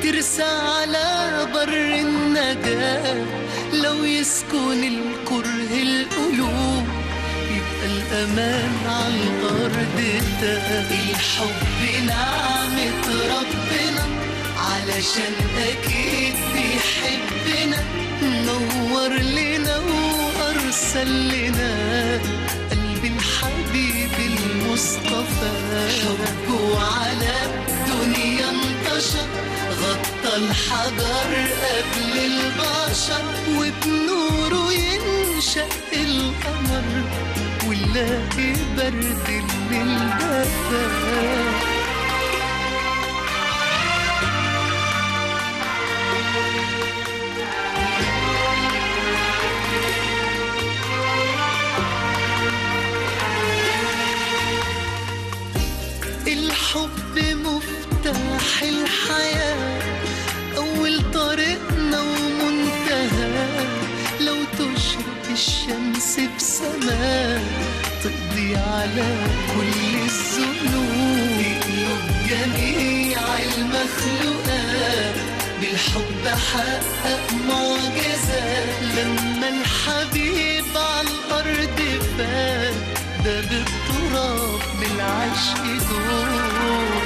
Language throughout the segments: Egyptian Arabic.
ترسى على بر النجاة لو يسكن الكره القلوب يبقى الأمان على الأرض ده الحب نعمة ربنا علشان أكيد بيحبنا نور لنا وأرسل لنا قلب الحبيب المصطفى حبه على الدنيا انتشر غطى الحجر قبل البشر وبنوره ينشق القمر ونلاقي برد للباب الحب مفتاح الحياة أول طريقنا ومنتهى لو تشرق الشمس بسماء تقضي على كل الذنوب تقلب جميع المخلوقات بالحب حقق معجزات لما الحبيب على الأرض فات ده بالتراب بالعشق دور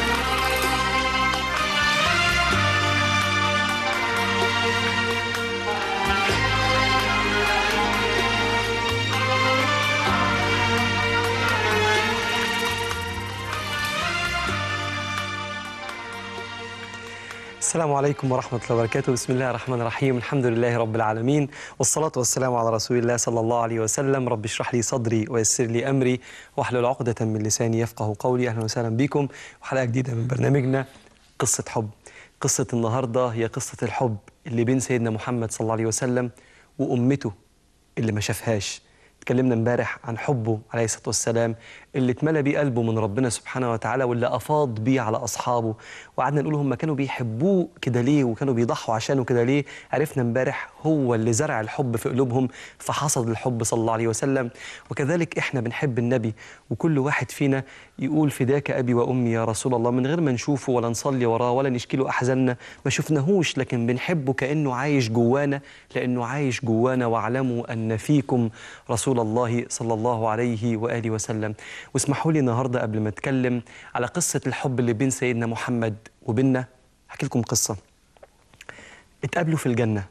السلام عليكم ورحمة الله وبركاته بسم الله الرحمن الرحيم الحمد لله رب العالمين والصلاة والسلام على رسول الله صلى الله عليه وسلم رب اشرح لي صدري ويسر لي أمري واحلل عقدة من لساني يفقه قولي أهلا وسهلا بكم وحلقة جديدة من برنامجنا قصة حب قصة النهاردة هي قصة الحب اللي بين سيدنا محمد صلى الله عليه وسلم وأمته اللي ما شافهاش اتكلمنا امبارح عن حبه عليه الصلاه والسلام اللي اتملى بيه قلبه من ربنا سبحانه وتعالى واللي افاض بيه على اصحابه وقعدنا نقول هم كانوا بيحبوه كده ليه وكانوا بيضحوا عشانه كده ليه عرفنا امبارح هو اللي زرع الحب في قلوبهم فحصد الحب صلى الله عليه وسلم وكذلك احنا بنحب النبي وكل واحد فينا يقول فداك ابي وامي يا رسول الله من غير ما نشوفه ولا نصلي وراه ولا نشكي له احزاننا ما شفناهوش لكن بنحبه كانه عايش جوانا لانه عايش جوانا واعلموا ان فيكم رسول الله صلى الله عليه واله وسلم واسمحوا لي النهارده قبل ما اتكلم على قصه الحب اللي بين سيدنا محمد وبيننا احكي لكم قصه اتقابلوا في الجنه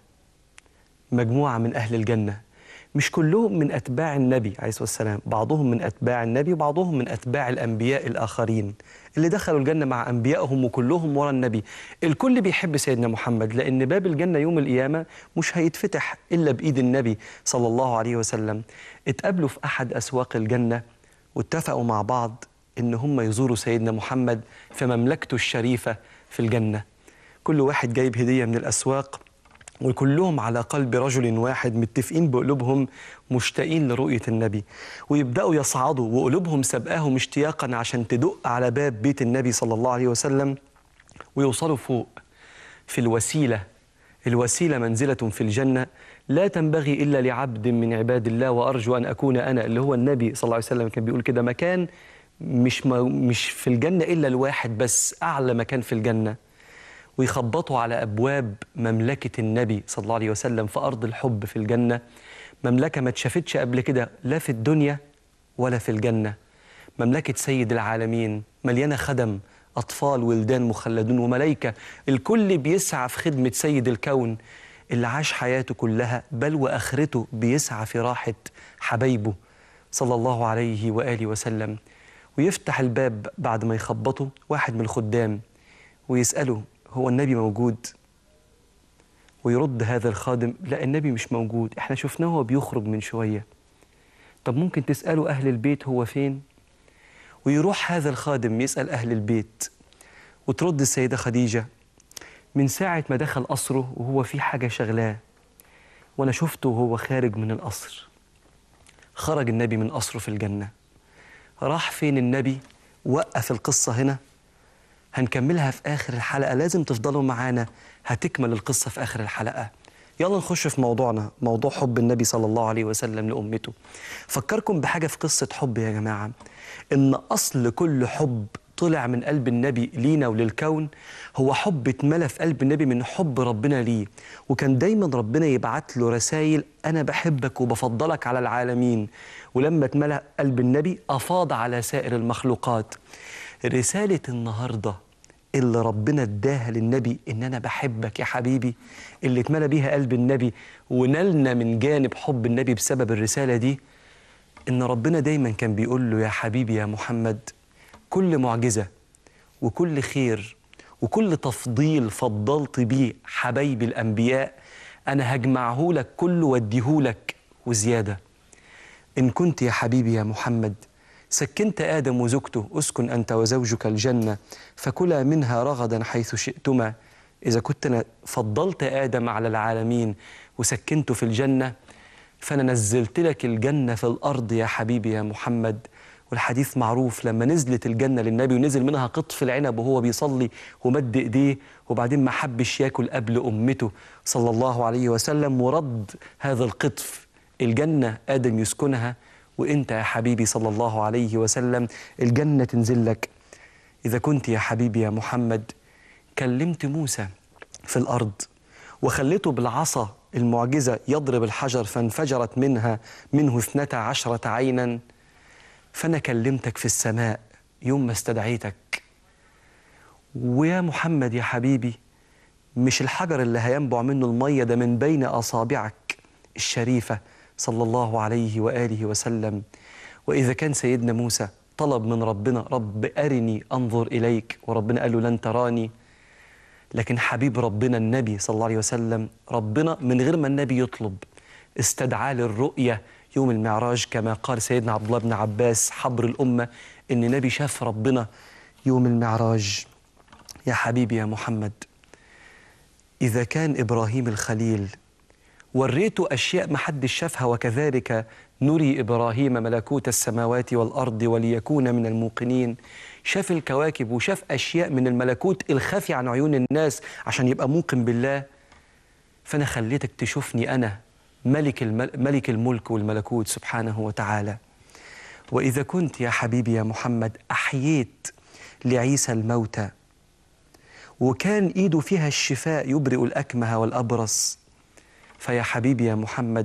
مجموعه من اهل الجنه مش كلهم من اتباع النبي عليه الصلاه والسلام بعضهم من اتباع النبي وبعضهم من اتباع الانبياء الاخرين اللي دخلوا الجنه مع انبيائهم وكلهم ورا النبي الكل بيحب سيدنا محمد لان باب الجنه يوم القيامه مش هيتفتح الا بايد النبي صلى الله عليه وسلم اتقابلوا في احد اسواق الجنه واتفقوا مع بعض ان هم يزوروا سيدنا محمد في مملكته الشريفه في الجنه كل واحد جايب هديه من الاسواق وكلهم على قلب رجل واحد متفقين بقلوبهم مشتاقين لرؤية النبي ويبدأوا يصعدوا وقلوبهم سبقاهم اشتياقا عشان تدق على باب بيت النبي صلى الله عليه وسلم ويوصلوا فوق في الوسيلة الوسيلة منزلة في الجنة لا تنبغي إلا لعبد من عباد الله وأرجو أن أكون أنا اللي هو النبي صلى الله عليه وسلم كان بيقول كده مكان مش مش في الجنة إلا الواحد بس أعلى مكان في الجنة ويخبطوا على أبواب مملكة النبي صلى الله عليه وسلم في أرض الحب في الجنة مملكة ما اتشافتش قبل كده لا في الدنيا ولا في الجنة مملكة سيد العالمين مليانة خدم أطفال ولدان مخلدون وملائكة الكل بيسعى في خدمة سيد الكون اللي عاش حياته كلها بل وآخرته بيسعى في راحة حبايبه صلى الله عليه وآله وسلم ويفتح الباب بعد ما يخبطوا واحد من الخدام ويسأله هو النبي موجود ويرد هذا الخادم لا النبي مش موجود احنا شفناه هو بيخرج من شوية طب ممكن تسألوا أهل البيت هو فين ويروح هذا الخادم يسأل أهل البيت وترد السيدة خديجة من ساعة ما دخل قصره وهو في حاجة شغلاه وأنا شفته وهو خارج من القصر خرج النبي من قصره في الجنة راح فين النبي وقف القصة هنا هنكملها في آخر الحلقة لازم تفضلوا معانا هتكمل القصة في آخر الحلقة يلا نخش في موضوعنا موضوع حب النبي صلى الله عليه وسلم لأمته فكركم بحاجة في قصة حب يا جماعة إن أصل كل حب طلع من قلب النبي لينا وللكون هو حب اتملى في قلب النبي من حب ربنا ليه وكان دايما ربنا يبعت له رسائل أنا بحبك وبفضلك على العالمين ولما اتملى قلب النبي أفاض على سائر المخلوقات رسالة النهارده اللي ربنا اداها للنبي ان انا بحبك يا حبيبي اللي اتملى بيها قلب النبي ونالنا من جانب حب النبي بسبب الرساله دي ان ربنا دايما كان بيقول له يا حبيبي يا محمد كل معجزه وكل خير وكل تفضيل فضلت بيه حبايبي الانبياء انا هجمعه لك كله واديه لك وزياده إن كنت يا حبيبي يا محمد سكنت آدم وزوجته أسكن أنت وزوجك الجنة فكلا منها رغدا حيث شئتما إذا كنت أنا فضلت آدم على العالمين وسكنته في الجنة فأنا نزلت لك الجنة في الأرض يا حبيبي يا محمد والحديث معروف لما نزلت الجنة للنبي ونزل منها قطف العنب وهو بيصلي ومد إيديه وبعدين ما حبش ياكل قبل أمته صلى الله عليه وسلم ورد هذا القطف الجنة آدم يسكنها وانت يا حبيبي صلى الله عليه وسلم الجنة تنزل لك إذا كنت يا حبيبي يا محمد كلمت موسى في الأرض وخليته بالعصا المعجزة يضرب الحجر فانفجرت منها منه اثنتا عشرة عينا فأنا كلمتك في السماء يوم ما استدعيتك ويا محمد يا حبيبي مش الحجر اللي هينبع منه المية ده من بين أصابعك الشريفة صلى الله عليه وآله وسلم وإذا كان سيدنا موسى طلب من ربنا رب أرني أنظر إليك وربنا قال له لن تراني لكن حبيب ربنا النبي صلى الله عليه وسلم ربنا من غير ما النبي يطلب استدعاه للرؤية يوم المعراج كما قال سيدنا عبد الله بن عباس حبر الأمة إن النبي شاف ربنا يوم المعراج يا حبيبي يا محمد إذا كان إبراهيم الخليل وريته أشياء ما حدش شافها وكذلك نري إبراهيم ملكوت السماوات والأرض وليكون من الموقنين شاف الكواكب وشاف أشياء من الملكوت الخفي عن عيون الناس عشان يبقى موقن بالله فأنا خليتك تشوفني أنا ملك, المل ملك الملك والملكوت سبحانه وتعالى وإذا كنت يا حبيبي يا محمد أحييت لعيسى الموتى وكان إيده فيها الشفاء يبرئ الأكمه والأبرص فيا حبيبي يا محمد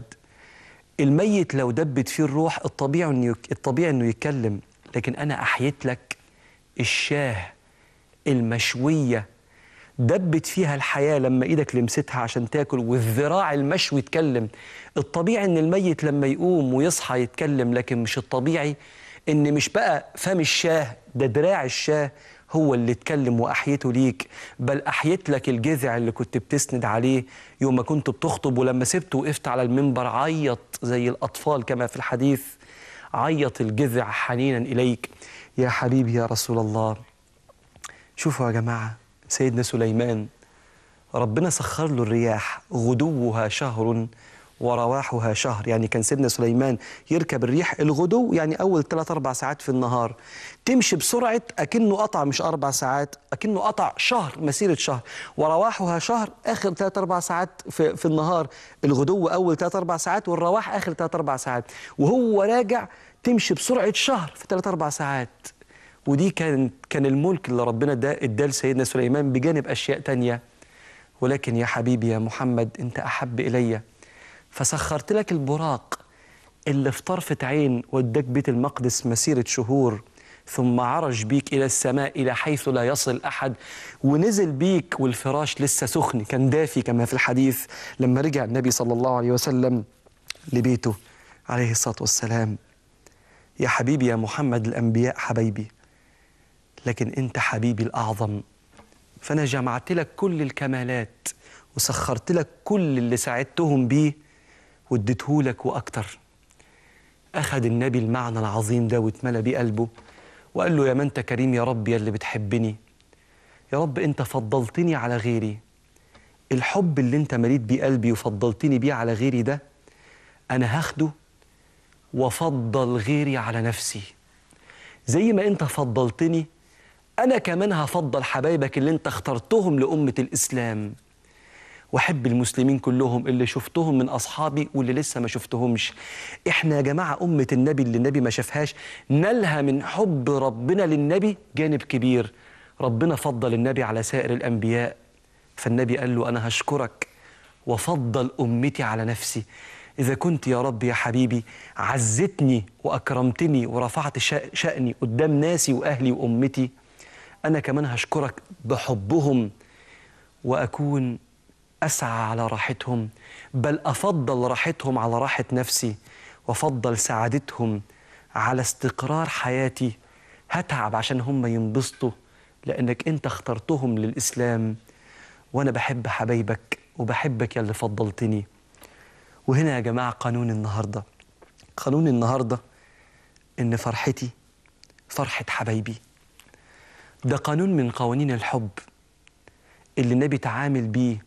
الميت لو دبت فيه الروح الطبيعي انه الطبيعي انه يتكلم لكن انا احييت لك الشاه المشويه دبت فيها الحياه لما ايدك لمستها عشان تاكل والذراع المشوي يتكلم الطبيعي ان الميت لما يقوم ويصحى يتكلم لكن مش الطبيعي ان مش بقى فم الشاه ده دراع الشاه هو اللي اتكلم واحيته ليك بل احيت لك الجذع اللي كنت بتسند عليه يوم ما كنت بتخطب ولما سبته وقفت على المنبر عيط زي الاطفال كما في الحديث عيط الجذع حنينا اليك يا حبيبي يا رسول الله شوفوا يا جماعه سيدنا سليمان ربنا سخر له الرياح غدوها شهر ورواحها شهر يعني كان سيدنا سليمان يركب الريح الغدو يعني أول ثلاث أربع ساعات في النهار تمشي بسرعة أكنه قطع مش أربع ساعات أكنه قطع شهر مسيرة شهر ورواحها شهر آخر ثلاث أربع ساعات في, في النهار الغدو أول ثلاث أربع ساعات والرواح آخر ثلاث أربع ساعات وهو راجع تمشي بسرعة شهر في ثلاث أربع ساعات ودي كان كان الملك اللي ربنا اداه لسيدنا سليمان بجانب أشياء تانية ولكن يا حبيبي يا محمد أنت أحب إليّ فسخرت لك البراق اللي في طرفة عين وداك بيت المقدس مسيرة شهور ثم عرج بيك إلى السماء إلى حيث لا يصل أحد ونزل بيك والفراش لسه سخن كان دافي كما في الحديث لما رجع النبي صلى الله عليه وسلم لبيته عليه الصلاة والسلام يا حبيبي يا محمد الأنبياء حبيبي لكن أنت حبيبي الأعظم فأنا جمعت لك كل الكمالات وسخرت لك كل اللي ساعدتهم بيه واديته لك واكتر اخذ النبي المعنى العظيم ده واتملى بيه قلبه وقال له يا من انت كريم يا رب يا اللي بتحبني يا رب انت فضلتني على غيري الحب اللي انت مليت بيه قلبي وفضلتني بيه على غيري ده انا هاخده وافضل غيري على نفسي زي ما انت فضلتني انا كمان هفضل حبايبك اللي انت اخترتهم لامه الاسلام واحب المسلمين كلهم اللي شفتهم من اصحابي واللي لسه ما شفتهمش احنا يا جماعه امه النبي اللي النبي ما شافهاش نلها من حب ربنا للنبي جانب كبير ربنا فضل النبي على سائر الانبياء فالنبي قال له انا هشكرك وفضل امتي على نفسي اذا كنت يا رب يا حبيبي عزتني واكرمتني ورفعت شا- شاني قدام ناسي واهلي وامتي انا كمان هشكرك بحبهم واكون اسعى على راحتهم بل افضل راحتهم على راحه نفسي وافضل سعادتهم على استقرار حياتي هتعب عشان هم ينبسطوا لانك انت اخترتهم للاسلام وانا بحب حبايبك وبحبك يا اللي فضلتني وهنا يا جماعه قانون النهارده قانون النهارده ان فرحتي فرحه حبايبي ده قانون من قوانين الحب اللي النبي تعامل بيه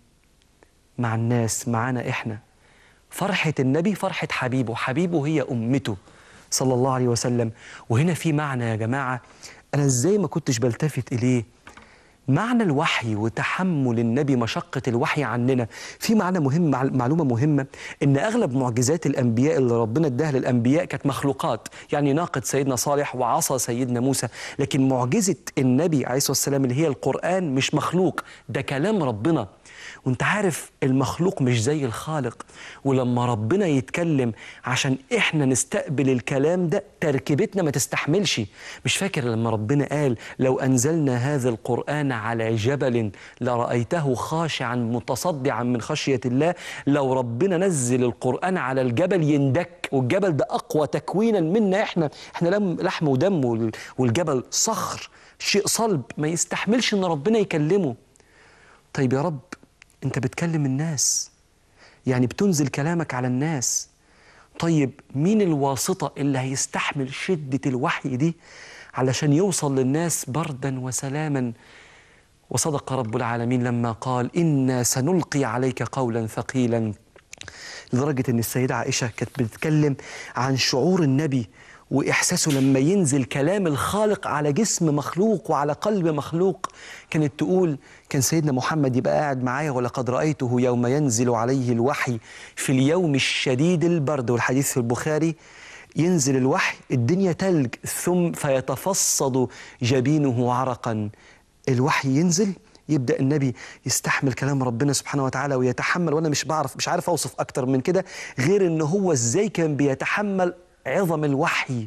مع الناس معانا احنا فرحة النبي فرحة حبيبه حبيبه هي أمته صلى الله عليه وسلم وهنا في معنى يا جماعة أنا إزاي ما كنتش بلتفت إليه معنى الوحي وتحمل النبي مشقة الوحي عننا في معنى مهم مع- معلومة مهمة إن أغلب معجزات الأنبياء اللي ربنا اداها للأنبياء كانت مخلوقات يعني ناقة سيدنا صالح وعصا سيدنا موسى لكن معجزة النبي عليه الصلاة والسلام اللي هي القرآن مش مخلوق ده كلام ربنا وانت عارف المخلوق مش زي الخالق ولما ربنا يتكلم عشان احنا نستقبل الكلام ده تركيبتنا ما تستحملش مش فاكر لما ربنا قال لو انزلنا هذا القران على جبل لرايته خاشعا متصدعا من خشيه الله لو ربنا نزل القران على الجبل يندك والجبل ده اقوى تكوينا منا احنا احنا لم لحم ودم وال- والجبل صخر شيء صلب ما يستحملش ان ربنا يكلمه طيب يا رب انت بتكلم الناس يعني بتنزل كلامك على الناس طيب مين الواسطة اللي هيستحمل شدة الوحي دي علشان يوصل للناس بردا وسلاما وصدق رب العالمين لما قال إنا سنلقي عليك قولا ثقيلا لدرجة إن السيدة عائشة كانت بتتكلم عن شعور النبي وإحساسه لما ينزل كلام الخالق على جسم مخلوق وعلى قلب مخلوق كانت تقول كان سيدنا محمد يبقى قاعد معايا ولقد رأيته يوم ينزل عليه الوحي في اليوم الشديد البرد والحديث في البخاري ينزل الوحي الدنيا تلج ثم فيتفصد جبينه عرقا الوحي ينزل يبدا النبي يستحمل كلام ربنا سبحانه وتعالى ويتحمل وانا مش بعرف مش عارف اوصف اكتر من كده غير ان هو ازاي كان بيتحمل عظم الوحي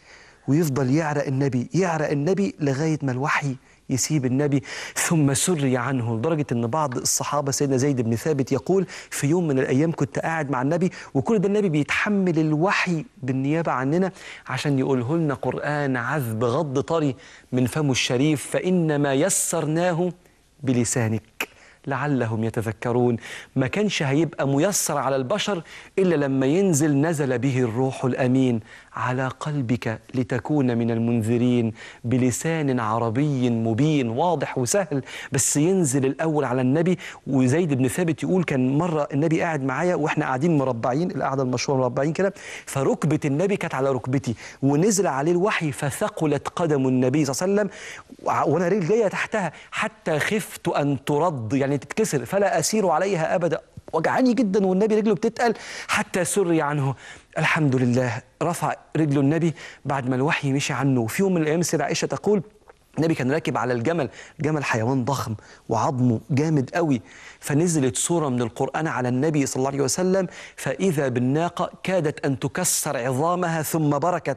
ويفضل يعرق النبي يعرق النبي لغايه ما الوحي يسيب النبي ثم سري عنه لدرجة أن بعض الصحابة سيدنا زيد بن ثابت يقول في يوم من الأيام كنت قاعد مع النبي وكل ده النبي بيتحمل الوحي بالنيابة عننا عشان يقوله لنا قرآن عذب غض طري من فمه الشريف فإنما يسرناه بلسانك لعلهم يتذكرون ما كانش هيبقى ميسر على البشر إلا لما ينزل نزل به الروح الأمين على قلبك لتكون من المنذرين بلسان عربي مبين واضح وسهل بس ينزل الأول على النبي وزيد بن ثابت يقول كان مرة النبي قاعد معايا وإحنا قاعدين مربعين القعدة المشهورة مربعين كده فركبة النبي كانت على ركبتي ونزل عليه الوحي فثقلت قدم النبي صلى الله عليه وسلم وع- وانا رجلي جايه تحتها حتى خفت ان ترد يعني تتكسر فلا اسير عليها ابدا وجعاني جدا والنبي رجله بتتقل حتى سري عنه الحمد لله رفع رجله النبي بعد ما الوحي مشي عنه وفي يوم من الايام السيده عائشه تقول النبي كان راكب على الجمل جمل حيوان ضخم وعظمه جامد قوي فنزلت سورة من القرآن على النبي صلى الله عليه وسلم فإذا بالناقة كادت أن تكسر عظامها ثم بركت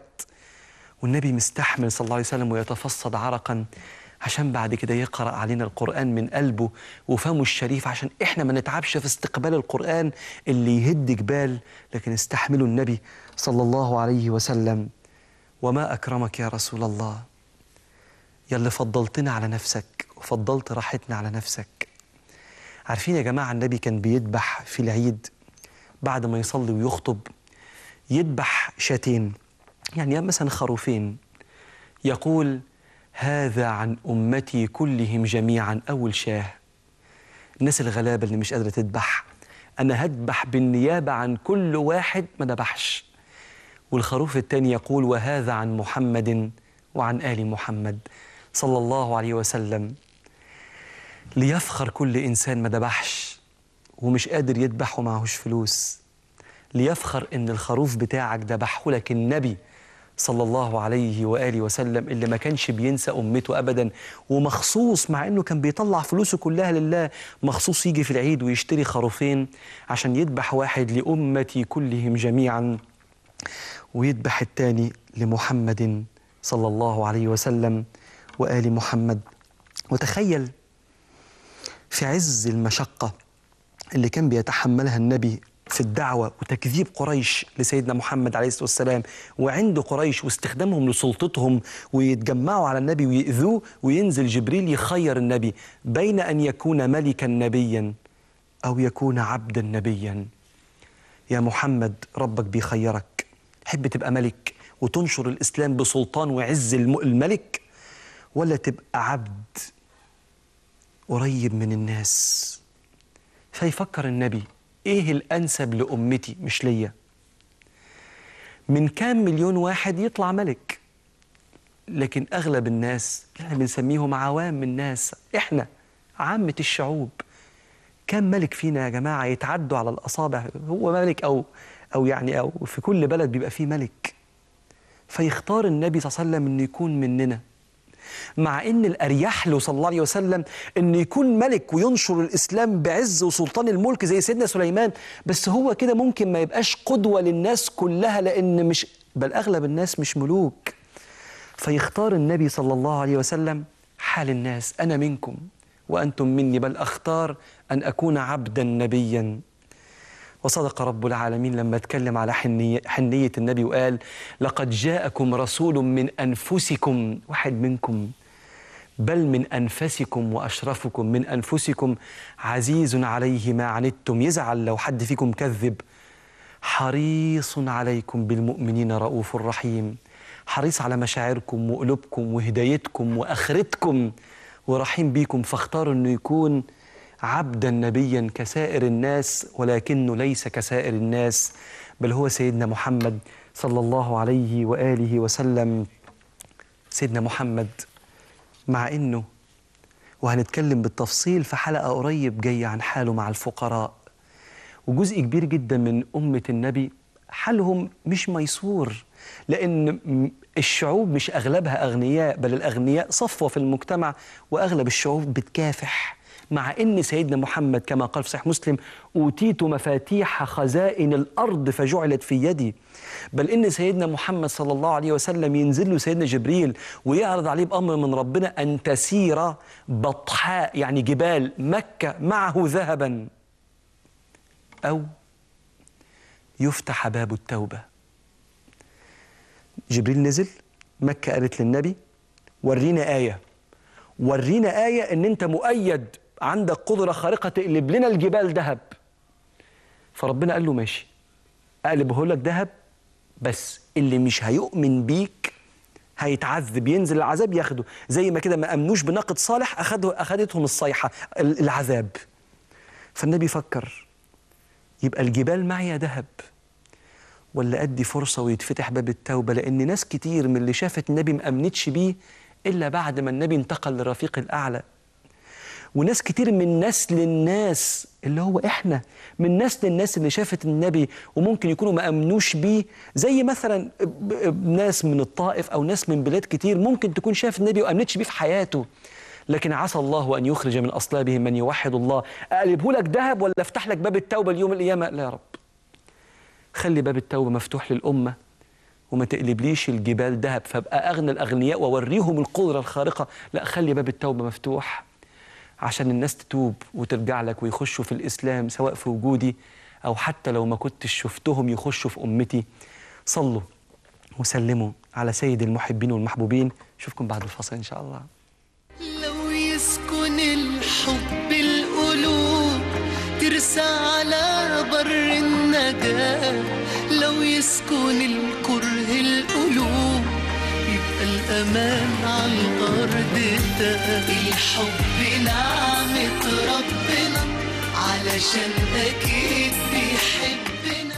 والنبي مستحمل صلى الله عليه وسلم ويتفصد عرقا عشان بعد كده يقرأ علينا القرآن من قلبه وفمه الشريف عشان إحنا ما نتعبش في استقبال القرآن اللي يهد جبال لكن استحملوا النبي صلى الله عليه وسلم وما أكرمك يا رسول الله يا اللي فضلتنا على نفسك وفضلت راحتنا على نفسك عارفين يا جماعة النبي كان بيذبح في العيد بعد ما يصلي ويخطب يذبح شاتين يعني مثلا خروفين يقول هذا عن أمتي كلهم جميعا أول شاه الناس الغلابة اللي مش قادرة تذبح أنا هذبح بالنيابة عن كل واحد ما ذبحش والخروف الثاني يقول وهذا عن محمد وعن آل محمد صلى الله عليه وسلم ليفخر كل إنسان ما ذبحش ومش قادر يذبح ومعهوش فلوس ليفخر ان الخروف بتاعك ذبحه لك النبي صلى الله عليه واله وسلم اللي ما كانش بينسى امته ابدا ومخصوص مع انه كان بيطلع فلوسه كلها لله مخصوص يجي في العيد ويشتري خروفين عشان يذبح واحد لامتي كلهم جميعا ويذبح الثاني لمحمد صلى الله عليه وسلم وال محمد وتخيل في عز المشقه اللي كان بيتحملها النبي في الدعوة وتكذيب قريش لسيدنا محمد عليه الصلاة والسلام وعند قريش واستخدامهم لسلطتهم ويتجمعوا على النبي ويؤذوه وينزل جبريل يخير النبي بين أن يكون ملكا نبيا أو يكون عبدا نبيا يا محمد ربك بيخيرك حب تبقى ملك وتنشر الإسلام بسلطان وعز الم- الملك ولا تبقى عبد قريب من الناس فيفكر النبي ايه الانسب لامتي مش ليا من كام مليون واحد يطلع ملك لكن اغلب الناس احنا بنسميهم عوام الناس احنا عامه الشعوب كم ملك فينا يا جماعه يتعدوا على الاصابع هو ملك او او يعني او في كل بلد بيبقى فيه ملك فيختار النبي صلى الله عليه وسلم انه يكون مننا مع ان الاريح له صلى الله عليه وسلم انه يكون ملك وينشر الاسلام بعز وسلطان الملك زي سيدنا سليمان بس هو كده ممكن ما يبقاش قدوه للناس كلها لان مش بل اغلب الناس مش ملوك فيختار النبي صلى الله عليه وسلم حال الناس انا منكم وانتم مني بل اختار ان اكون عبدا نبيا وصدق رب العالمين لما اتكلم على حنية, حنية النبي وقال لقد جاءكم رسول من أنفسكم واحد منكم بل من أنفسكم وأشرفكم من أنفسكم عزيز عليه ما عنتم يزعل لو حد فيكم كذب حريص عليكم بالمؤمنين رؤوف رحيم حريص على مشاعركم وقلوبكم وهدايتكم وآخرتكم ورحيم بيكم فاختاروا أنه يكون عبدا نبيا كسائر الناس ولكنه ليس كسائر الناس بل هو سيدنا محمد صلى الله عليه واله وسلم سيدنا محمد مع انه وهنتكلم بالتفصيل في حلقه قريب جايه عن حاله مع الفقراء وجزء كبير جدا من امه النبي حالهم مش ميسور لان الشعوب مش اغلبها اغنياء بل الاغنياء صفوه في المجتمع واغلب الشعوب بتكافح مع ان سيدنا محمد كما قال في صحيح مسلم اوتيت مفاتيح خزائن الارض فجعلت في يدي بل ان سيدنا محمد صلى الله عليه وسلم ينزل له سيدنا جبريل ويعرض عليه بامر من ربنا ان تسير بطحاء يعني جبال مكه معه ذهبا او يفتح باب التوبه جبريل نزل مكه قالت للنبي ورينا ايه ورينا ايه ان انت مؤيد عندك قدرة خارقة تقلب لنا الجبال ذهب فربنا قال له ماشي أقلبه لك ذهب بس اللي مش هيؤمن بيك هيتعذب ينزل العذاب ياخده زي ما كده ما أمنوش بناقة صالح أخده أخدتهم الصيحة العذاب فالنبي فكر يبقى الجبال معي ذهب ولا أدي فرصة ويتفتح باب التوبة لأن ناس كتير من اللي شافت النبي ما أمنتش بيه إلا بعد ما النبي انتقل للرفيق الأعلى وناس كتير من نسل الناس اللي هو احنا من نسل الناس اللي شافت النبي وممكن يكونوا ما امنوش بيه زي مثلا ناس من الطائف او ناس من بلاد كتير ممكن تكون شاف النبي وامنتش بيه في حياته لكن عسى الله ان يخرج من اصلابهم من يوحد الله اقلبه لك ذهب ولا افتح لك باب التوبه اليوم القيامه لا يا رب خلي باب التوبه مفتوح للامه وما تقلبليش الجبال ذهب فابقى اغنى الاغنياء واوريهم القدره الخارقه لا خلي باب التوبه مفتوح عشان الناس تتوب وترجع لك ويخشوا في الإسلام سواء في وجودي أو حتى لو ما كنتش شفتهم يخشوا في أمتي صلوا وسلموا على سيد المحبين والمحبوبين أشوفكم بعد الفاصل إن شاء الله لو يسكن الحب القلوب ترسى على بر النجاة لو يسكن الكره القلوب يبقى الأمان على الأرض ده الحب نعمة ربنا علشان أكيد بيحبنا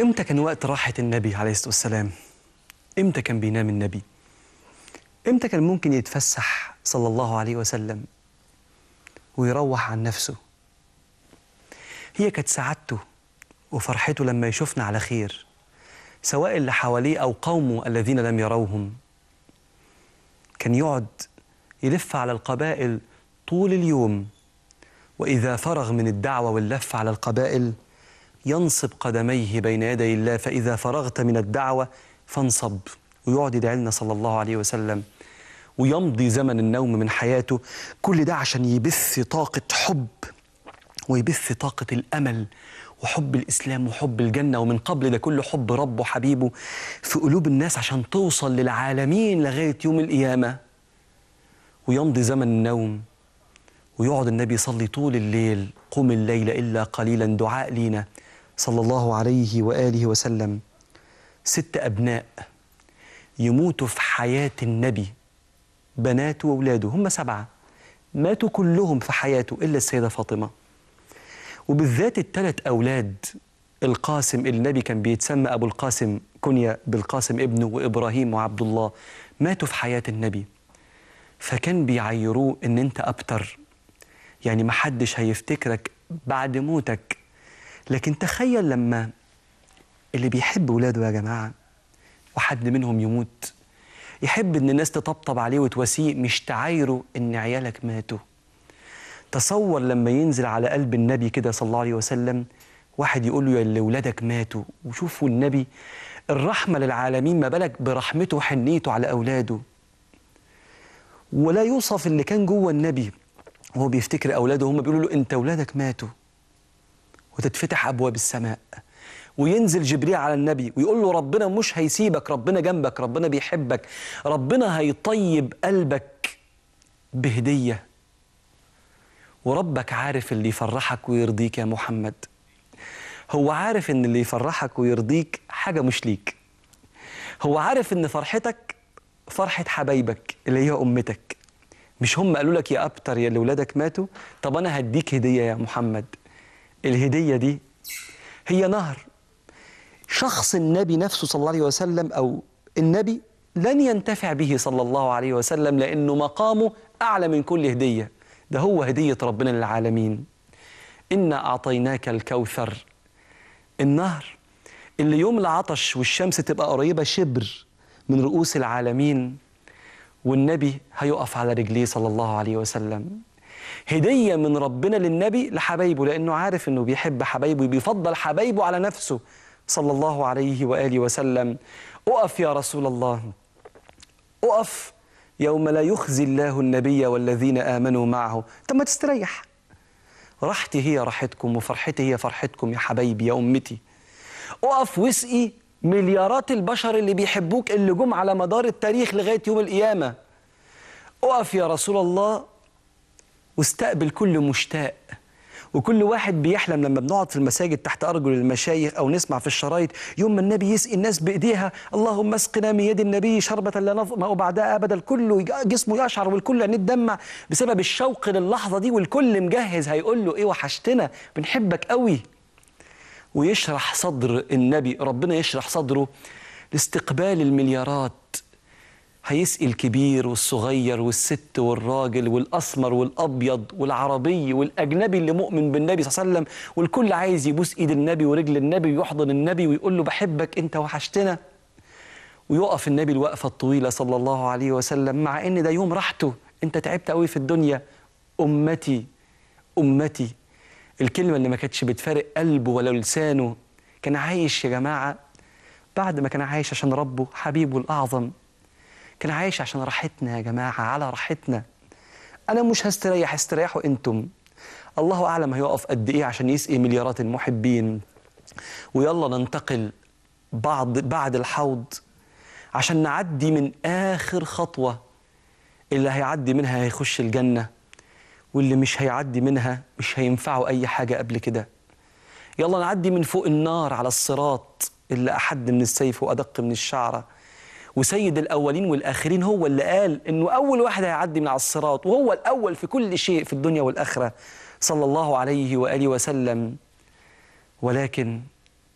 امتى كان وقت راحة النبي عليه الصلاة والسلام امتى كان بينام النبي امتى كان ممكن يتفسح صلى الله عليه وسلم ويروح عن نفسه هي كانت سعادته وفرحته لما يشوفنا على خير سواء اللي حواليه أو قومه الذين لم يروهم كان يقعد يلف على القبائل طول اليوم وإذا فرغ من الدعوة واللف على القبائل ينصب قدميه بين يدي الله فإذا فرغت من الدعوة فانصب ويقعد يدعي لنا صلى الله عليه وسلم ويمضي زمن النوم من حياته كل ده عشان يبث طاقة حب ويبث طاقة الأمل وحب الإسلام وحب الجنة ومن قبل ده كله حب ربه وحبيبه في قلوب الناس عشان توصل للعالمين لغاية يوم القيامة ويمضي زمن النوم ويقعد النبي يصلي طول الليل قم الليل إلا قليلا دعاء لينا صلى الله عليه وآله وسلم ست أبناء يموتوا في حياة النبي بناته وأولاده هم سبعة ماتوا كلهم في حياته إلا السيدة فاطمة وبالذات الثلاث أولاد القاسم اللي النبي كان بيتسمى أبو القاسم كنيا بالقاسم ابنه وإبراهيم وعبد الله ماتوا في حياة النبي فكان بيعيروه إن أنت أبتر يعني محدش هيفتكرك بعد موتك لكن تخيل لما اللي بيحب ولاده يا جماعة وحد منهم يموت يحب ان الناس تطبطب عليه وتواسيه مش تعايره ان عيالك ماتوا تصور لما ينزل على قلب النبي كده صلى الله عليه وسلم واحد يقول له يا اللي ولادك ماتوا وشوفوا النبي الرحمة للعالمين ما بالك برحمته وحنيته على أولاده ولا يوصف اللي كان جوه النبي وهو بيفتكر أولاده هم بيقولوا له أنت أولادك ماتوا وتتفتح أبواب السماء وينزل جبريل على النبي ويقول له ربنا مش هيسيبك ربنا جنبك ربنا بيحبك ربنا هيطيب قلبك بهدية وربك عارف اللي يفرحك ويرضيك يا محمد هو عارف ان اللي يفرحك ويرضيك حاجة مش ليك هو عارف ان فرحتك فرحة حبايبك اللي هي أمتك مش هم قالوا لك يا أبتر يا اللي ولادك ماتوا طب أنا هديك هدية يا محمد الهدية دي هي نهر شخص النبي نفسه صلى الله عليه وسلم أو النبي لن ينتفع به صلى الله عليه وسلم لأنه مقامه أعلى من كل هدية ده هو هدية ربنا للعالمين إنا أعطيناك الكوثر النهر اللي يوم العطش والشمس تبقى قريبة شبر من رؤوس العالمين والنبي هيقف على رجليه صلى الله عليه وسلم هدية من ربنا للنبي لحبايبه لأنه عارف أنه بيحب حبايبه بيفضل حبايبه على نفسه صلى الله عليه وآله وسلم أقف يا رسول الله أقف يوم لا يخزي الله النبي والذين آمنوا معه طب ما تستريح راحتي هي راحتكم وفرحتي هي فرحتكم يا حبايبي يا أمتي أقف واسقي مليارات البشر اللي بيحبوك اللي جم على مدار التاريخ لغاية يوم القيامة أقف يا رسول الله واستقبل كل مشتاق وكل واحد بيحلم لما بنقعد في المساجد تحت أرجل المشايخ أو نسمع في الشرايط يوم ما النبي يسقي الناس بإيديها اللهم اسقنا من يد النبي شربة لا نظمأ بعدها أبدا الكل جسمه يشعر والكل عينيه تدمع بسبب الشوق للحظة دي والكل مجهز هيقول له إيه وحشتنا بنحبك قوي ويشرح صدر النبي ربنا يشرح صدره لاستقبال المليارات هيسقي الكبير والصغير والست والراجل والأسمر والأبيض والعربي والأجنبي اللي مؤمن بالنبي صلى الله عليه وسلم والكل عايز يبوس إيد النبي ورجل النبي ويحضن النبي ويقول له بحبك أنت وحشتنا ويقف النبي الوقفة الطويلة صلى الله عليه وسلم مع إن ده يوم راحته أنت تعبت قوي في الدنيا أمتي أمتي الكلمة اللي ما كانتش بتفارق قلبه ولا لسانه كان عايش يا جماعة بعد ما كان عايش عشان ربه حبيبه الأعظم كان عايش عشان راحتنا يا جماعة على راحتنا أنا مش هستريح استريحوا أنتم الله أعلم هيقف قد إيه عشان يسقي مليارات المحبين ويلا ننتقل بعض بعد الحوض عشان نعدي من آخر خطوة اللي هيعدي منها هيخش الجنة واللي مش هيعدي منها مش هينفعه أي حاجة قبل كده يلا نعدي من فوق النار على الصراط اللي أحد من السيف وأدق من الشعرة وسيد الأولين والآخرين هو اللي قال إنه أول واحد هيعدي من على الصراط وهو الأول في كل شيء في الدنيا والآخرة صلى الله عليه وآله وسلم ولكن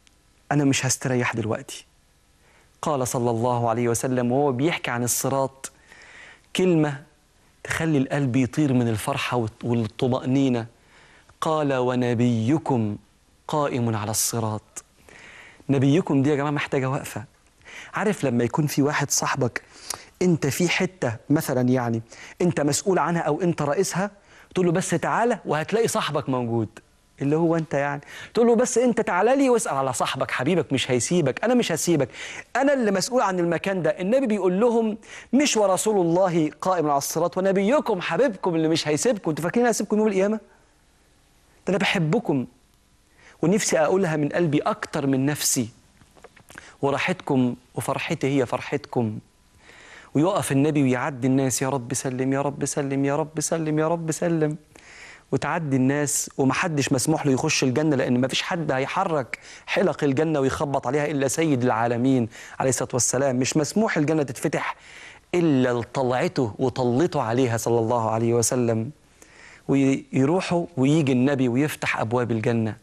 أنا مش هستريح دلوقتي قال صلى الله عليه وسلم وهو بيحكي عن الصراط كلمة تخلي القلب يطير من الفرحة والط- والطمأنينة قال ونبيكم قائم على الصراط نبيكم دي يا جماعة محتاجة وقفة عارف لما يكون في واحد صاحبك انت في حتة مثلا يعني انت مسؤول عنها او انت رئيسها تقول له بس تعالى وهتلاقي صاحبك موجود اللي هو انت يعني تقول له بس انت تعالى لي واسال على صاحبك حبيبك مش هيسيبك انا مش هسيبك انا اللي مسؤول عن المكان ده النبي بيقول لهم مش ورسول الله قائم على الصراط ونبيكم حبيبكم اللي مش هيسيبكم انتوا فاكرين هيسيبكم يوم القيامه ده انا بحبكم ونفسي اقولها من قلبي اكتر من نفسي وراحتكم وفرحتي هي فرحتكم ويقف النبي ويعدي الناس يا رب سلم يا رب سلم يا رب سلم يا رب سلم وتعدي الناس ومحدش مسموح له يخش الجنة لأن مفيش حد هيحرك حلق الجنة ويخبط عليها إلا سيد العالمين عليه الصلاة والسلام مش مسموح الجنة تتفتح إلا طلعته وطلته عليها صلى الله عليه وسلم ويروحوا ويجي النبي ويفتح أبواب الجنة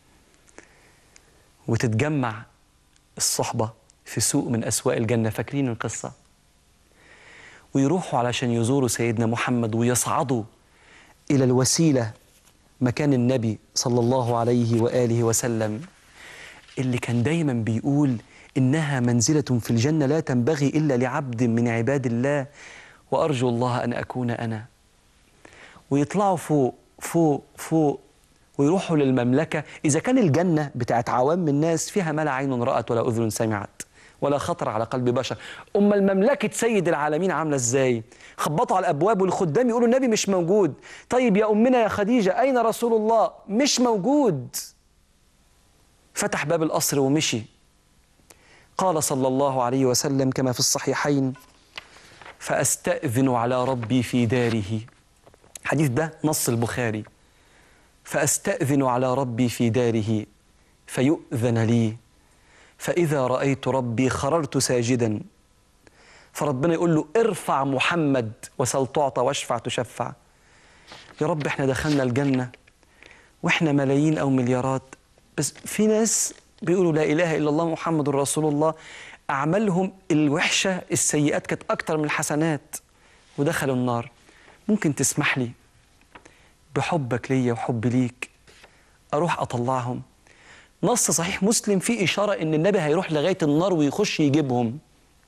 وتتجمع الصحبة في سوق من أسواق الجنة فاكرين القصة ويروحوا علشان يزوروا سيدنا محمد ويصعدوا إلى الوسيلة مكان النبي صلى الله عليه وآله وسلم اللي كان دايما بيقول إنها منزلة في الجنة لا تنبغي إلا لعبد من عباد الله وأرجو الله أن أكون أنا ويطلعوا فوق فوق فوق ويروحوا للمملكة إذا كان الجنة بتاعت عوام الناس فيها ما لا عين رأت ولا أذن سمعت ولا خطر على قلب بشر أما المملكة سيد العالمين عاملة إزاي خبطوا على الأبواب والخدام يقولوا النبي مش موجود طيب يا أمنا يا خديجة أين رسول الله مش موجود فتح باب القصر ومشي قال صلى الله عليه وسلم كما في الصحيحين فأستأذن على ربي في داره حديث ده نص البخاري فأستأذن على ربي في داره فيؤذن لي فإذا رأيت ربي خررت ساجدا فربنا يقول له ارفع محمد وسل تعطى واشفع تشفع يا رب احنا دخلنا الجنة واحنا ملايين أو مليارات بس في ناس بيقولوا لا إله إلا الله محمد رسول الله أعمالهم الوحشة السيئات كانت أكتر من الحسنات ودخلوا النار ممكن تسمح لي بحبك ليا وحب ليك أروح أطلعهم نص صحيح مسلم فيه إشارة إن النبي هيروح لغاية النار ويخش يجيبهم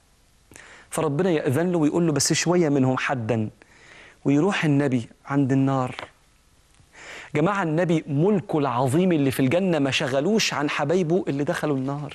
فربنا يأذن له ويقول له بس شوية منهم حدا ويروح النبي عند النار جماعة النبي ملكه العظيم اللي في الجنة ما شغلوش عن حبايبه اللي دخلوا النار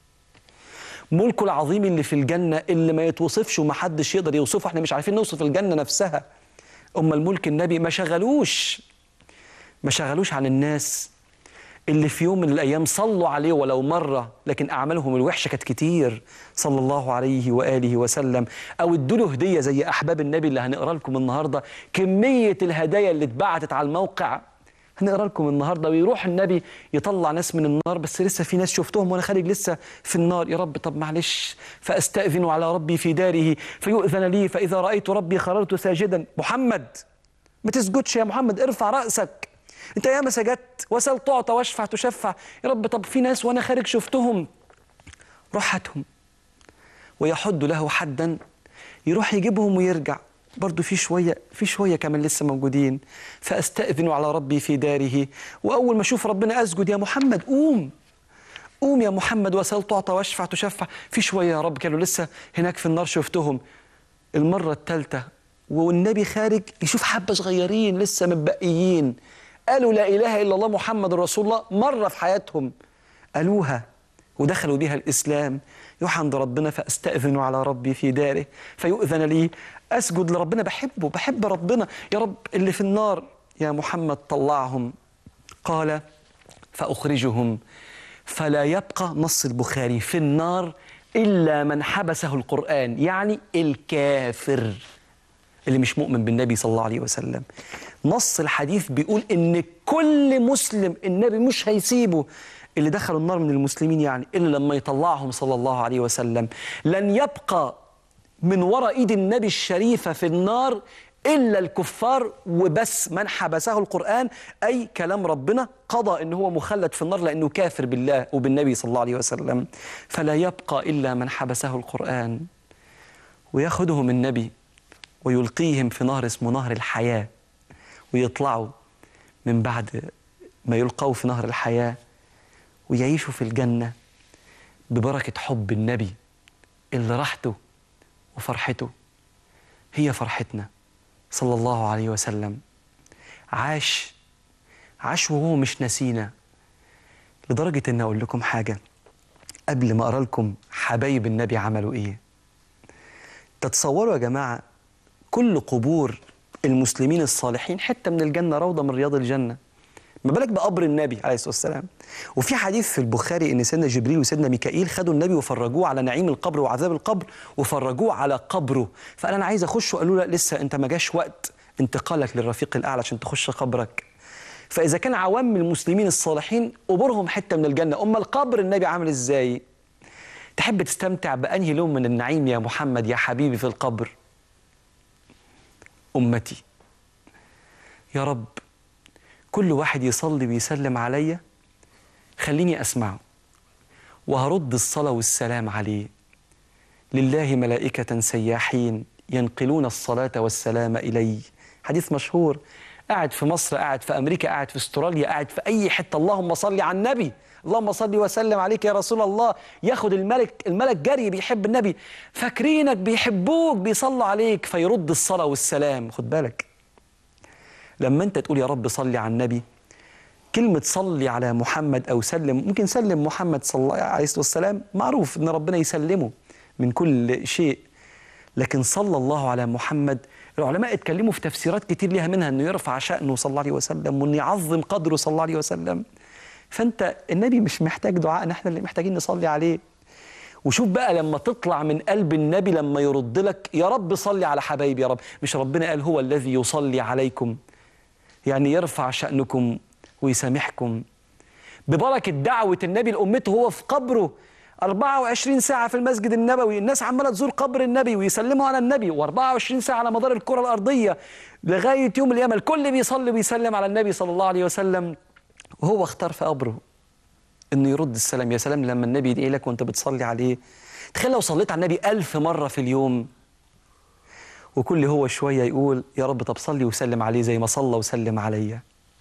ملكه العظيم اللي في الجنة اللي ما يتوصفش ومحدش يقدر يوصفه احنا مش عارفين نوصف الجنة نفسها أما الملك النبي ما شغلوش ما شغلوش عن الناس اللي في يوم من الأيام صلوا عليه ولو مرة لكن أعمالهم الوحشة كانت كتير صلى الله عليه وآله وسلم أو ادوا له هدية زي أحباب النبي اللي هنقرأ لكم النهاردة كمية الهدايا اللي اتبعتت على الموقع هنقرأ لكم النهاردة ويروح النبي يطلع ناس من النار بس لسه في ناس شفتهم وأنا خارج لسه في النار يا رب طب معلش فأستأذن على ربي في داره فيؤذن لي فإذا رأيت ربي خررت ساجدا محمد ما تسجدش يا محمد ارفع رأسك انت ياما سجدت وسل تعطى واشفع تشفع يا رب طب في ناس وانا خارج شفتهم روح هاتهم ويحد له حدا يروح يجيبهم ويرجع برضه في شويه في شويه كمان لسه موجودين فاستاذن على ربي في داره واول ما اشوف ربنا اسجد يا محمد قوم قوم يا محمد وسل تعطى واشفع تشفع في شويه يا رب كانوا لسه هناك في النار شفتهم المره الثالثه والنبي خارج يشوف حبه صغيرين لسه متبقيين قالوا لا اله الا الله محمد رسول الله مره في حياتهم قالوها ودخلوا بها الاسلام يروح عند ربنا فاستاذن على ربي في داره فيؤذن لي اسجد لربنا بحبه بحب ربنا يا رب اللي في النار يا محمد طلعهم قال فاخرجهم فلا يبقى نص البخاري في النار الا من حبسه القران يعني الكافر اللي مش مؤمن بالنبي صلى الله عليه وسلم نص الحديث بيقول ان كل مسلم النبي مش هيسيبه اللي دخلوا النار من المسلمين يعني الا لما يطلعهم صلى الله عليه وسلم لن يبقى من وراء ايد النبي الشريفه في النار إلا الكفار وبس من حبسه القرآن أي كلام ربنا قضى أنه هو مخلد في النار لأنه كافر بالله وبالنبي صلى الله عليه وسلم فلا يبقى إلا من حبسه القرآن وياخدهم النبي ويلقيهم في نهر اسمه نهر الحياة ويطلعوا من بعد ما يلقوا في نهر الحياة ويعيشوا في الجنة ببركة حب النبي اللي راحته وفرحته هي فرحتنا صلى الله عليه وسلم عاش عاش وهو مش نسينا لدرجة إن أقول لكم حاجة قبل ما أقرأ لكم حبايب النبي عملوا إيه تتصوروا يا جماعة كل قبور المسلمين الصالحين حتة من الجنة روضة من رياض الجنة ما بالك بقبر النبي عليه الصلاة والسلام وفي حديث في البخاري ان سيدنا جبريل وسيدنا ميكائيل خدوا النبي وفرجوه على نعيم القبر وعذاب القبر وفرجوه على قبره فقال انا عايز اخش وقالوا لا لسه انت ما جاش وقت انتقالك للرفيق الاعلى عشان تخش قبرك فاذا كان عوام المسلمين الصالحين قبورهم حته من الجنه اما القبر النبي عامل ازاي تحب تستمتع بانهي لون من النعيم يا محمد يا حبيبي في القبر امتي يا رب كل واحد يصلي ويسلم عليا خليني اسمعه وهرد الصلاه والسلام عليه لله ملائكه سياحين ينقلون الصلاه والسلام الي حديث مشهور قاعد في مصر قاعد في امريكا قاعد في استراليا قاعد في اي حته اللهم صل على النبي اللهم صل وسلم عليك يا رسول الله ياخد الملك الملك جري بيحب النبي فاكرينك بيحبوك بيصلوا عليك فيرد الصلاه والسلام خد بالك لما انت تقول يا رب صلي على النبي كلمة صلي على محمد أو سلم ممكن سلم محمد صلى الله عليه الصلاة والسلام معروف أن ربنا يسلمه من كل شيء لكن صلى الله على محمد العلماء اتكلموا في تفسيرات كتير ليها منها أنه يرفع شأنه صلى الله عليه وسلم وأنه يعظم قدره صلى الله عليه وسلم فأنت النبي مش محتاج دعاء احنا اللي محتاجين نصلي عليه وشوف بقى لما تطلع من قلب النبي لما يرد لك يا رب صلي على حبايبي يا رب مش ربنا قال هو الذي يصلي عليكم يعني يرفع شأنكم ويسامحكم ببركة دعوة النبي لأمته هو في قبره 24 ساعة في المسجد النبوي الناس عمالة تزور قبر النبي ويسلموا على النبي و24 ساعة على مدار الكرة الأرضية لغاية يوم القيامة الكل بيصلي ويسلم على النبي صلى الله عليه وسلم وهو اختار في قبره انه يرد السلام يا سلام لما النبي يدعي لك وانت بتصلي عليه تخيل لو صليت على النبي ألف مرة في اليوم وكل هو شوية يقول يا رب طب صلي وسلم عليه زي ما صلى وسلم عليا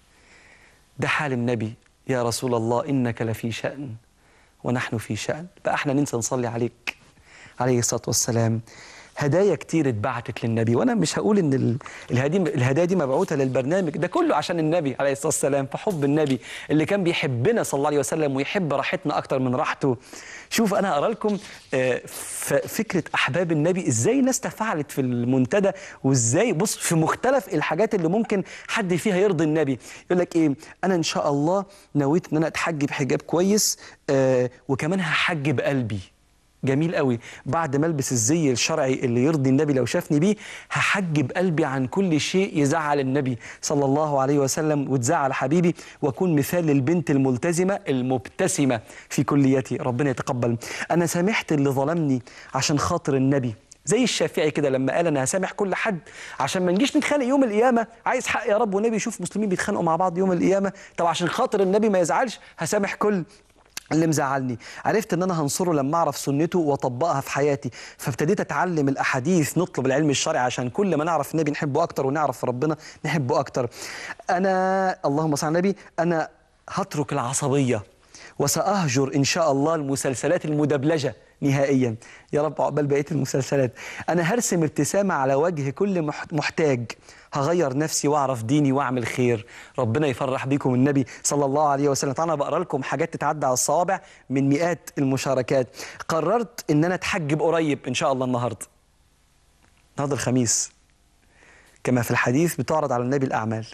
ده حال النبي يا رسول الله إنك لفي شأن ونحن في شأن بقى احنا ننسى نصلي عليك عليه الصلاة والسلام هدايا كتير اتبعتت للنبي وانا مش هقول ان ال- الهدي الهدايا دي مبعوثه للبرنامج ده كله عشان النبي عليه الصلاه والسلام فحب النبي اللي كان بيحبنا صلى الله عليه وسلم ويحب راحتنا اكتر من راحته شوف انا هقرا لكم آه، ف- فكره احباب النبي ازاي الناس تفاعلت في المنتدى وازاي بص في مختلف الحاجات اللي ممكن حد فيها يرضي النبي يقول لك ايه انا ان شاء الله نويت ان انا اتحجب حجاب كويس آه، وكمان هحجب قلبي جميل قوي بعد ما البس الزي الشرعي اللي يرضي النبي لو شافني بيه هحجب قلبي عن كل شيء يزعل النبي صلى الله عليه وسلم وتزعل حبيبي واكون مثال للبنت الملتزمه المبتسمه في كليتي ربنا يتقبل انا سامحت اللي ظلمني عشان خاطر النبي زي الشافعي كده لما قال انا هسامح كل حد عشان ما نجيش نتخانق يوم القيامه عايز حق يا رب والنبي يشوف مسلمين بيتخانقوا مع بعض يوم القيامه طب عشان خاطر النبي ما يزعلش هسامح كل اللي مزعلني عرفت ان انا هنصره لما اعرف سنته واطبقها في حياتي فابتديت اتعلم الاحاديث نطلب العلم الشرعي عشان كل ما نعرف النبي نحبه اكتر ونعرف ربنا نحبه اكتر انا اللهم صل على النبي انا هترك العصبيه وساهجر ان شاء الله المسلسلات المدبلجه نهائيا يا رب عقبال بقيه المسلسلات انا هرسم ابتسامه على وجه كل مح- محتاج هغير نفسي واعرف ديني واعمل خير ربنا يفرح بيكم النبي صلى الله عليه وسلم طبعا انا بقرا لكم حاجات تتعدى على الصوابع من مئات المشاركات قررت ان انا اتحجب قريب ان شاء الله النهارده النهارده الخميس كما في الحديث بتعرض على النبي الاعمال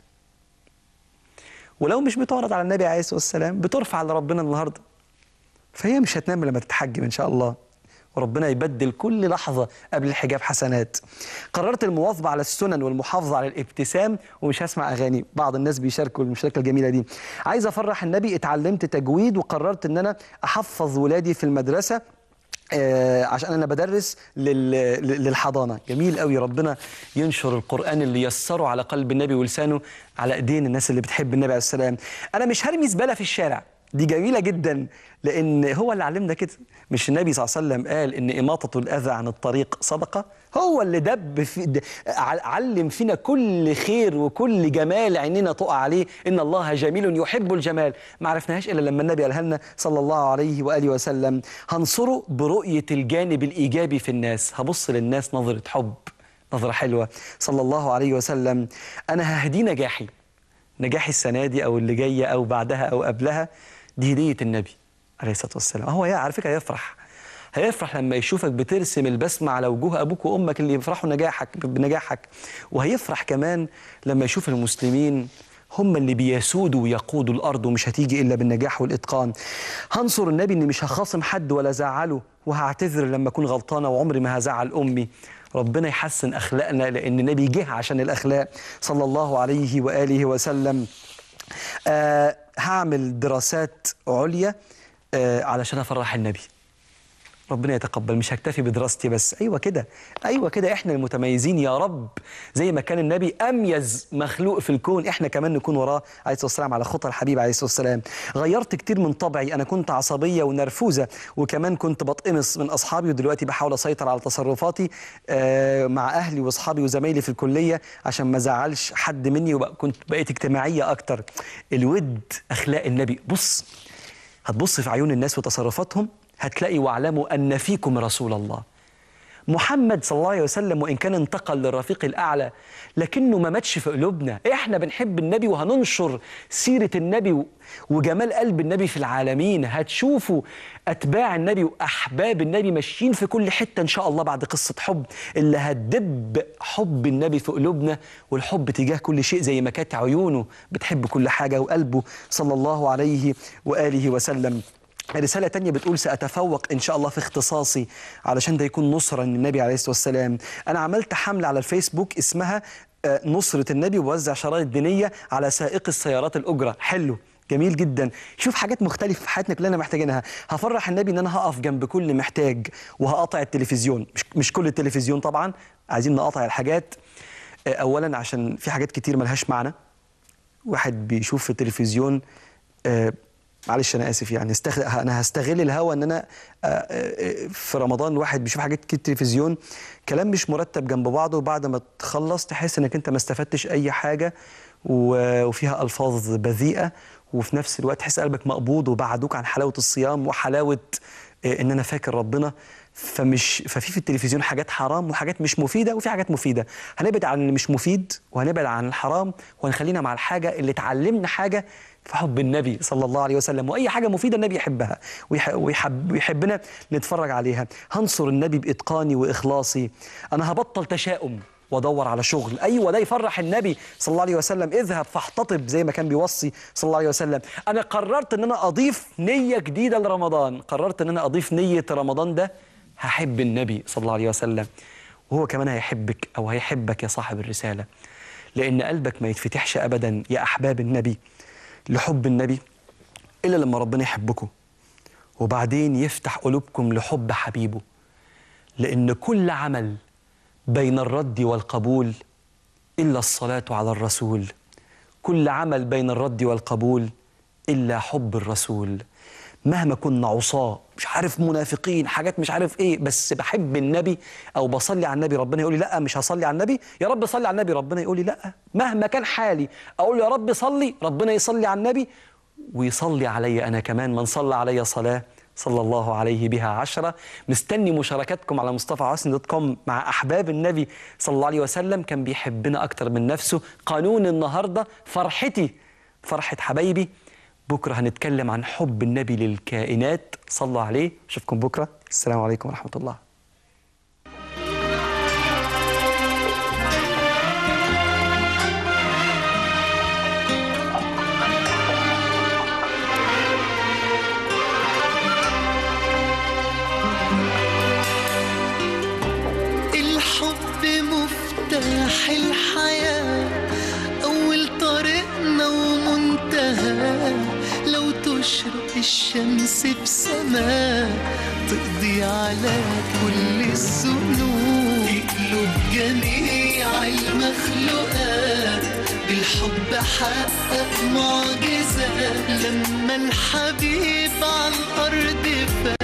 ولو مش بتعرض على النبي عليه الصلاه والسلام بترفع لربنا النهارده فهي مش هتنام لما تتحجب ان شاء الله وربنا يبدل كل لحظة قبل الحجاب حسنات قررت المواظبة على السنن والمحافظة على الابتسام ومش هسمع أغاني بعض الناس بيشاركوا المشاركة الجميلة دي عايز أفرح النبي اتعلمت تجويد وقررت أن أنا أحفظ ولادي في المدرسة آه، عشان انا بدرس لل- لل- للحضانه جميل قوي ربنا ينشر القران اللي يسره على قلب النبي ولسانه على ايدين الناس اللي بتحب النبي عليه السلام انا مش هرمي زباله في الشارع دي جميله جدا لان هو اللي علمنا كده مش النبي صلى الله عليه وسلم قال ان اماطه الاذى عن الطريق صدقه هو اللي دب في د- ع- علم فينا كل خير وكل جمال عيننا تقع عليه ان الله جميل يحب الجمال ما عرفناهاش الا لما النبي قالها لنا صلى الله عليه واله وسلم هنصره برؤيه الجانب الايجابي في الناس هبص للناس نظره حب نظره حلوه صلى الله عليه وسلم انا ههدي نجاحي نجاحي السنه دي او اللي جايه او بعدها او قبلها دي هديه النبي عليه الصلاه والسلام هو يا على فكره هيفرح هيفرح لما يشوفك بترسم البسمة على وجوه أبوك وأمك اللي يفرحوا نجاحك بنجاحك وهيفرح كمان لما يشوف المسلمين هم اللي بيسودوا ويقودوا الأرض ومش هتيجي إلا بالنجاح والإتقان هنصر النبي إني مش هخاصم حد ولا زعله وهعتذر لما أكون غلطانة وعمري ما هزعل أمي ربنا يحسن أخلاقنا لأن النبي جه عشان الأخلاق صلى الله عليه وآله وسلم آه هعمل دراسات عليا آه علشان أفرح النبي ربنا يتقبل مش هكتفي بدراستي بس ايوه كده ايوه كده احنا المتميزين يا رب زي ما كان النبي اميز مخلوق في الكون احنا كمان نكون وراه عليه الصلاه والسلام على خطى الحبيب عليه الصلاه والسلام غيرت كتير من طبعي انا كنت عصبيه ونرفوزه وكمان كنت بتقمص من اصحابي ودلوقتي بحاول اسيطر على تصرفاتي آه مع اهلي واصحابي وزمايلي في الكليه عشان ما ازعلش حد مني وكنت بقيت اجتماعيه اكتر الود اخلاق النبي بص هتبص في عيون الناس وتصرفاتهم هتلاقي واعلموا أن فيكم رسول الله محمد صلى الله عليه وسلم وإن كان انتقل للرفيق الأعلى لكنه ما ماتش في قلوبنا إحنا بنحب النبي وهننشر سيرة النبي و- وجمال قلب النبي في العالمين هتشوفوا أتباع النبي وأحباب النبي ماشيين في كل حتة إن شاء الله بعد قصة حب اللي هتدب حب النبي في قلوبنا والحب تجاه كل شيء زي ما كانت عيونه بتحب كل حاجة وقلبه صلى الله عليه وآله وسلم رسالة تانية بتقول سأتفوق إن شاء الله في اختصاصي علشان ده يكون نصرة للنبي عليه الصلاة والسلام أنا عملت حملة على الفيسبوك اسمها آه، نصرة النبي ووزع شرائط دينية على سائق السيارات الأجرة حلو جميل جدا شوف حاجات مختلفة في حياتنا كلنا محتاجينها هفرح النبي ان انا هقف جنب كل محتاج وهقطع التلفزيون مش, مش كل التلفزيون طبعا عايزين نقطع الحاجات آه، اولا عشان في حاجات كتير ملهاش معنى واحد بيشوف في التلفزيون آه، معلش انا اسف يعني استغ... انا هستغل الهوا ان انا آه، آه، في رمضان الواحد بيشوف حاجات كتير تلفزيون كلام مش مرتب جنب بعضه وبعد ما تخلص تحس انك انت ما استفدتش اي حاجه و- وفيها الفاظ بذيئه وفي نفس الوقت تحس قلبك مقبوض وبعدوك عن حلاوه الصيام وحلاوه آه، ان انا فاكر ربنا فمش ففي في التلفزيون حاجات حرام وحاجات مش مفيده وفي حاجات مفيده هنبعد عن اللي مش مفيد وهنبعد عن الحرام وهنخلينا مع الحاجه اللي تعلمنا حاجه في حب النبي صلى الله عليه وسلم واي حاجه مفيده النبي يحبها ويح- ويحب ويحبنا نتفرج عليها هنصر النبي باتقاني واخلاصي انا هبطل تشاؤم وادور على شغل ايوه ده يفرح النبي صلى الله عليه وسلم اذهب فاحتطب زي ما كان بيوصي صلى الله عليه وسلم انا قررت ان انا اضيف نيه جديده لرمضان قررت ان انا اضيف نيه رمضان ده هحب النبي صلى الله عليه وسلم وهو كمان هيحبك او هيحبك يا صاحب الرساله لان قلبك ما يتفتحش ابدا يا احباب النبي لحب النبي الا لما ربنا يحبكم وبعدين يفتح قلوبكم لحب حبيبه لان كل عمل بين الرد والقبول الا الصلاه على الرسول كل عمل بين الرد والقبول الا حب الرسول مهما كنا عصاه مش عارف منافقين حاجات مش عارف ايه بس بحب النبي او بصلي على النبي ربنا يقول لي لا مش هصلي على النبي يا رب صلي على النبي ربنا يقول لي لا مهما كان حالي اقول يا رب صلي ربنا يصلي على النبي ويصلي علي انا كمان من صلى علي صلاه صلى الله عليه بها عشرة مستني مشاركاتكم على مصطفى حسني دوت كوم مع أحباب النبي صلى الله عليه وسلم كان بيحبنا أكتر من نفسه قانون النهاردة فرحتي فرحة حبايبي بكرة هنتكلم عن حب النبي للكائنات صلوا عليه أشوفكم بكرة السلام عليكم ورحمة الله الحب مفتاح الحياة أول طريقنا ومنتهى لو تشوف تشرق الشمس بسماء تقضي على كل الذنوب تقلب جميع المخلوقات بالحب حقق معجزة لما الحبيب على الأرض فات